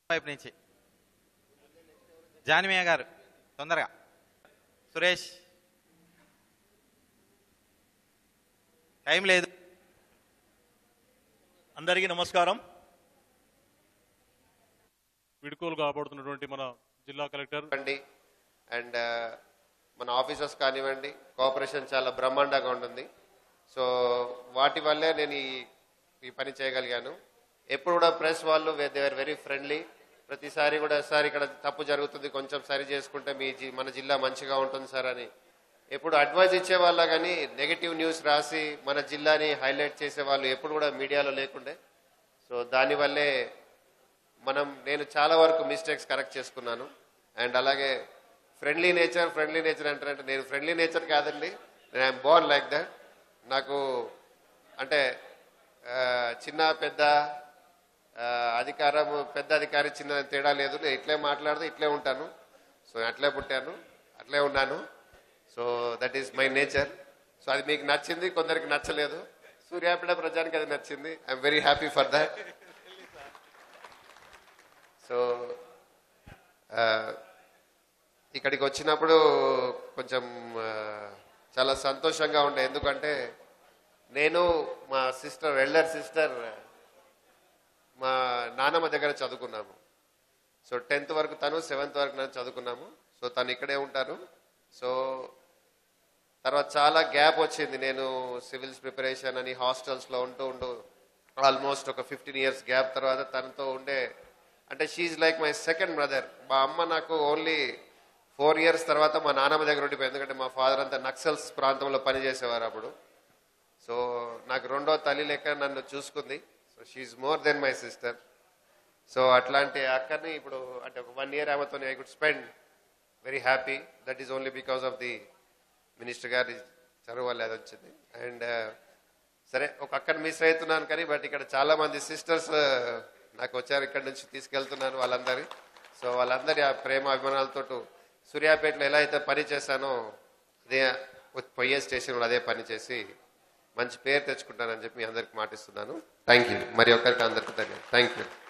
వైపు నుంచి జానిమయ్య గారు తొందరగా సురేష్ టైం లేదు అందరికీ నమస్కారం విడుకోలు కాపాడుతున్నటువంటి మన జిల్లా కలెక్టర్ కానివ్వండి అండ్ మన ఆఫీసర్స్ కానివ్వండి కోఆపరేషన్ చాలా బ్రహ్మాండంగా ఉంటుంది సో వాటి వల్లే నేను ఈ ఈ పని చేయగలిగాను ఎప్పుడు కూడా ప్రెస్ వాళ్ళు దే ఆర్ వెరీ ఫ్రెండ్లీ ప్రతిసారి కూడా సార్ ఇక్కడ తప్పు జరుగుతుంది కొంచెం సరి చేసుకుంటే మీ జి- మన జిల్లా మంచిగా ఉంటుంది సార్ అని ఎప్పుడు అడ్వైజ్ ఇచ్చేవాళ్ళ కానీ నెగిటివ్ న్యూస్ రాసి మన జిల్లాని హైలైట్ చేసే వాళ్ళు ఎప్పుడు కూడా మీడియాలో లేకుండే సో దానివల్లే మనం నేను చాలా వరకు మిస్టేక్స్ కరెక్ట్ చేసుకున్నాను అండ్ అలాగే ఫ్రెండ్లీ నేచర్ ఫ్రెండ్లీ నేచర్ అంటారంటే నేను ఫ్రెండ్లీ నేచర్ కాదండి నేను ఐఎమ్ బోర్న్ లైక్ దట్ నాకు అంటే ఆ, చిన్న పెద్ద ఆ, అధికారం పెద్ద అధికారి చిన్న తేడా లేదు నేను ఇట్లే మాట్లాడుతూ ఇట్లే ఉంటాను సో అట్లే పుట్టాను అట్లే ఉన్నాను so that is my nature so అది మీకు నచ్చింది కొందరికి నచ్చలేదు సూర్యాపేట ప్రజానికి అది నచ్చింది I'm very happy for that so ఆ, ఇక్కడికి వచ్చినప్పుడు కొంచెం ఆ, చాలా సంతోషంగా ఉండే ఎందుకంటే నేను మా సిస్టర్ ఎల్డర్ సిస్టర్ మా నానమ్మ దగ్గర చదువుకున్నాము సో టెన్త్ వరకు తను సెవెంత్ వరకు నేను చదువుకున్నాము సో తను ఇక్కడే ఉంటారు సో తర్వాత చాలా గ్యాప్ వచ్చింది నేను సివిల్స్ ప్రిపరేషన్ అని హాస్టల్స్లో ఉంటూ ఉంటూ ఆల్మోస్ట్ ఒక ఫిఫ్టీన్ ఇయర్స్ గ్యాప్ తర్వాత తనతో ఉండే అంటే she like my second brother మా అమ్మ నాకు ఓన్లీ ఫోర్ ఇయర్స్ తర్వాత మా నాన్నమ్మ దగ్గర ఉండిపోయింది ఎందుకంటే మా ఫాదర్ అంతా నక్సల్స్ ప్రాంతంలో పనిచేసేవారు అప్పుడు సో నాకు రెండో తల్లి లెక్క నన్ను చూసుకుంది so she more then my sister so అట్లాంటి అక్కని ఇప్పుడు అంటే ఒక వన్ ఇయర్ ఆమెతో I could spend very happy that is only because of the minister గారి చదువు వల్ల అది వచ్చింది అండ్ సరే ఒక అక్కని మిస్ అవుతున్నాను కానీ బట్ ఇక్కడ చాలా మంది సిస్టర్స్ నాకు వచ్చారు ఇక్కడ నుంచి తీసుకెళ్తున్నాను వాళ్ళందరి సో వాళ్ళందరి ఆ ప్రేమ అభిమానాలతో సూర్యాపేటలో ఎలా అయితే పని చేశానో అదే పొయ్యే స్టేషన్లో అదే పని చేసి మంచి పేరు తెచ్చుకుంటానని చెప్పి మీ అందరికి మాటిస్తున్నాను థ్యాంక్ యూ మరి ఒక్కరికి అందరికీ ధన్యవాదాలు థ్యాంక్ యూ